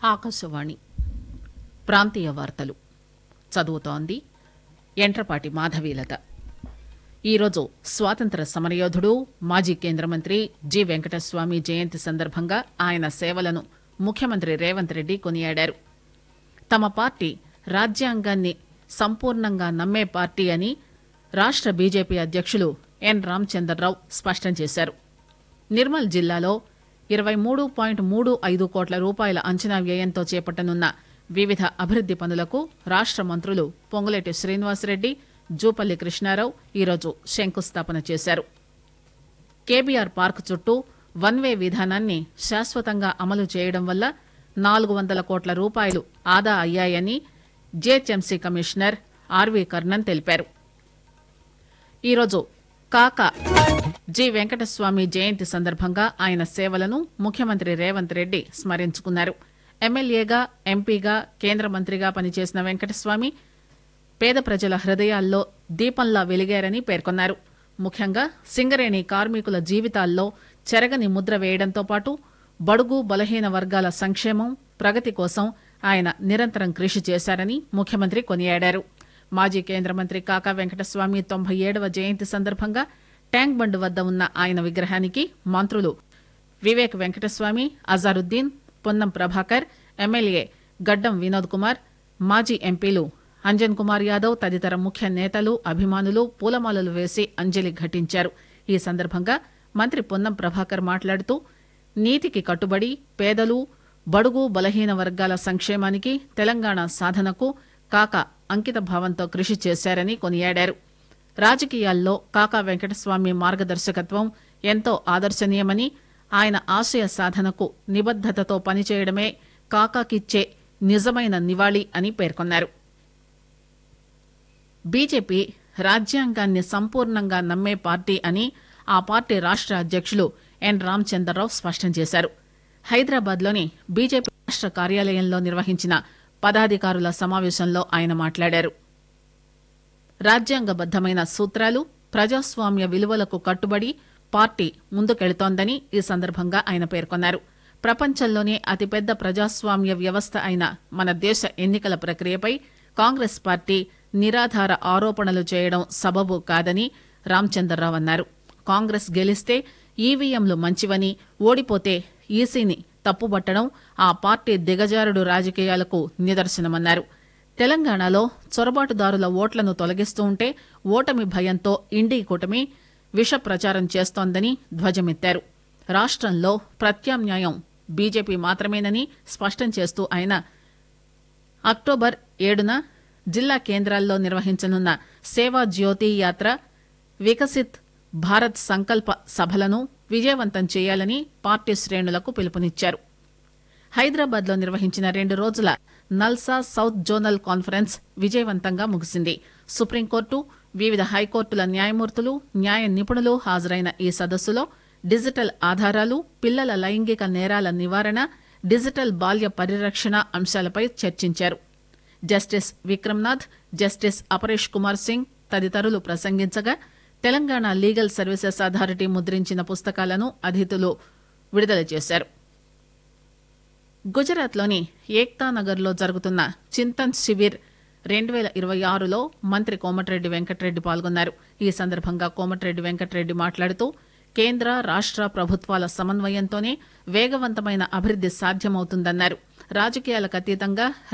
ఆకాశవాణి ప్రాంతీయ వార్తలు చదువుతోంది ఎంట్రపాటి మాధవీలత ఈరోజు స్వాతంత్ర సమరయోధుడు మాజీ కేంద్ర మంత్రి జి వెంకటస్వామి జయంతి సందర్భంగా ఆయన సేవలను ముఖ్యమంత్రి రేవంత్ రెడ్డి కొనియాడారు తమ పార్టీ రాజ్యాంగాన్ని సంపూర్ణంగా నమ్మే పార్టీ అని రాష్ట బీజేపీ అధ్యక్షులు ఎన్ రామచంద్రరావు స్పష్టం చేశారు నిర్మల్ జిల్లాలో ఇరవై మూడు పాయింట్ మూడు ఐదు కోట్ల రూపాయల అంచనా వ్యయంతో చేపట్టనున్న వివిధ అభివృద్ది పనులకు రాష్ట మంత్రులు పొంగులేటి శ్రీనివాసరెడ్డి జూపల్లి కృష్ణారావు ఈరోజు శంకుస్థాపన చేశారు కేబీఆర్ పార్క్ చుట్టూ వన్ వే విధానాన్ని శాశ్వతంగా అమలు చేయడం వల్ల నాలుగు వందల కోట్ల రూపాయలు ఆదా అయ్యాయని జీహెచ్ఎంసీ కమిషనర్ ఆర్వీ కర్ణన్ తెలిపారు ఈరోజు కాక జి వెంకటస్వామి జయంతి సందర్భంగా ఆయన సేవలను ముఖ్యమంత్రి రేవంత్ రెడ్డి స్మరించుకున్నారు ఎమ్మెల్యేగా ఎంపీగా కేంద్ర మంత్రిగా పనిచేసిన వెంకటస్వామి పేద ప్రజల హృదయాల్లో దీపంలా వెలిగారని పేర్కొన్నారు ముఖ్యంగా సింగరేణి కార్మికుల జీవితాల్లో చెరగని ముద్ర వేయడంతో పాటు బడుగు బలహీన వర్గాల సంక్షేమం ప్రగతి కోసం ఆయన నిరంతరం కృషి చేశారని ముఖ్యమంత్రి కొనియాడారు మాజీ కేంద్ర మంత్రి కాకా వెంకటస్వామి తొంభై ఏడవ జయంతి సందర్భంగా ట్యాంక్ బండ్ వద్ద ఉన్న ఆయన విగ్రహానికి మంత్రులు వివేక్ వెంకటస్వామి అజారుద్దీన్ పొన్నం ప్రభాకర్ ఎమ్మెల్యే గడ్డం వినోద్ కుమార్ మాజీ ఎంపీలు అంజన్ కుమార్ యాదవ్ తదితర ముఖ్య నేతలు అభిమానులు పూలమాలలు వేసి అంజలి ఘటించారు ఈ సందర్భంగా మంత్రి పొన్నం ప్రభాకర్ మాట్లాడుతూ నీతికి కట్టుబడి పేదలు బడుగు బలహీన వర్గాల సంక్షేమానికి తెలంగాణ సాధనకు కాక అంకిత భావంతో కృషి చేశారని కొనియాడారు రాజకీయాల్లో కాకా వెంకటస్వామి మార్గదర్శకత్వం ఎంతో ఆదర్శనీయమని ఆయన ఆశయ సాధనకు నిబద్దతతో పనిచేయడమే కాకాకిచ్చే నిజమైన నివాళి అని పేర్కొన్నారు బీజేపీ రాజ్యాంగాన్ని సంపూర్ణంగా నమ్మే పార్టీ అని ఆ పార్టీ రాష్ట అధ్యక్షులు ఎన్ రామచంద్రరావు స్పష్టం చేశారు హైదరాబాద్ లోని బీజేపీ రాష్ట కార్యాలయంలో నిర్వహించిన పదాధికారుల సమావేశంలో ఆయన మాట్లాడారు రాజ్యాంగబద్దమైన సూత్రాలు ప్రజాస్వామ్య విలువలకు కట్టుబడి పార్టీ ముందుకెళుతోందని ఈ సందర్భంగా ఆయన పేర్కొన్నారు ప్రపంచంలోనే అతిపెద్ద ప్రజాస్వామ్య వ్యవస్థ అయిన మన దేశ ఎన్నికల ప్రక్రియపై కాంగ్రెస్ పార్టీ నిరాధార ఆరోపణలు చేయడం సబబు కాదని రామచంద్రరావు అన్నారు కాంగ్రెస్ గెలిస్తే ఈవీఎంలు మంచివని ఓడిపోతే ఈసీని తప్పుబట్టడం ఆ పార్టీ దిగజారుడు రాజకీయాలకు నిదర్శనమన్నారు తెలంగాణలో చొరబాటుదారుల ఓట్లను తొలగిస్తూ ఉంటే ఓటమి భయంతో ఇండీ కూటమి విష ప్రచారం చేస్తోందని ధ్వజమెత్తారు రాష్టంలో ప్రత్యామ్నాయం బీజేపీ మాత్రమేనని స్పష్టం చేస్తూ ఆయన అక్టోబర్ ఏడున జిల్లా కేంద్రాల్లో నిర్వహించనున్న సేవా జ్యోతి యాత్ర వికసిత్ భారత్ సంకల్ప సభలను విజయవంతం చేయాలని పార్టీ శ్రేణులకు పిలుపునిచ్చారు హైదరాబాద్ లో నిర్వహించిన రెండు రోజుల నల్సా సౌత్ జోనల్ కాన్ఫరెన్స్ విజయవంతంగా ముగిసింది సుప్రీంకోర్టు వివిధ హైకోర్టుల న్యాయమూర్తులు న్యాయ నిపుణులు హాజరైన ఈ సదస్సులో డిజిటల్ ఆధారాలు పిల్లల లైంగిక నేరాల నివారణ డిజిటల్ బాల్య పరిరక్షణ అంశాలపై చర్చించారు జస్టిస్ విక్రమ్నాథ్ జస్టిస్ అపరేష్ కుమార్ సింగ్ తదితరులు ప్రసంగించగా తెలంగాణ లీగల్ సర్వీసెస్ అథారిటీ ముద్రించిన పుస్తకాలను అతిథులు విడుదల చేశారు గుజరాత్లోని ఏక్తానగర్లో జరుగుతున్న చింతన్ శిబిర్ రెండు వేల ఇరవై ఆరులో మంత్రి కోమటిరెడ్డి వెంకటరెడ్డి పాల్గొన్నారు ఈ సందర్భంగా కోమటిరెడ్డి వెంకటరెడ్డి మాట్లాడుతూ కేంద్ర రాష్ట ప్రభుత్వాల సమన్వయంతోనే వేగవంతమైన అభివృద్ది సాధ్యమవుతుందన్నారు రాజకీయాలకు అతీతంగా